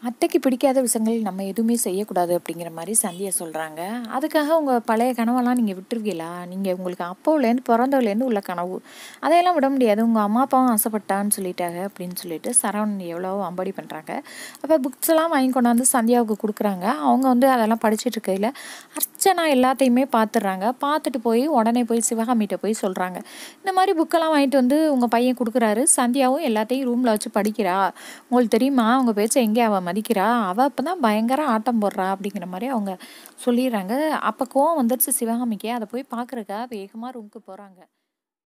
அத்தைக்கு பிடிக்காத விஷயங்கள் நம்ம எதுவுமே செய்யக்கூடாது அப்படிங்கிற மாதிரி சந்தியா சொல்கிறாங்க அதுக்காக உங்கள் பழைய கனவெல்லாம் நீங்கள் விட்டுருவீங்களா நீங்கள் உங்களுக்கு அப்போலேருந்து பிறந்ததுலேருந்து உள்ள கனவு அதையெல்லாம் விட முடியாது உங்கள் அம்மா அப்பாவும் ஆசைப்பட்டான்னு சொல்லிட்டாங்க அப்படின்னு சொல்லிட்டு சரவணன் எவ்வளோ அம்பாடி பண்ணுறாங்க அப்போ புக்ஸ் எல்லாம் வாங்கி கொண்டாந்து சந்தியாவுக்கு கொடுக்குறாங்க அவங்க வந்து அதெல்லாம் படிச்சுட்டு இருக்கையில் அர்ச்சனா எல்லாத்தையுமே பார்த்துடுறாங்க பார்த்துட்டு போய் உடனே போய் சிவகாமிகிட்ட போய் சொல்கிறாங்க இந்த மாதிரி புக்கெல்லாம் வாங்கிட்டு வந்து உங்கள் பையன் கொடுக்குறாரு சந்தியாவும் எல்லாத்தையும் ரூமில் வச்சு படிக்கிறா உங்களுக்கு தெரியுமா அவங்க பேச்சை எங்கே அவள் மதிக்கிறா அவள் அப்போ தான் பயங்கர ஆட்டம் போடுறா அப்படிங்கிற மாதிரி அவங்க சொல்லிடுறாங்க அப்போ கோவம் வந்துடுச்சு சிவகாமிக்கு அதை போய் பார்க்குறக்கா வேகமாக ரூமுக்கு போகிறாங்க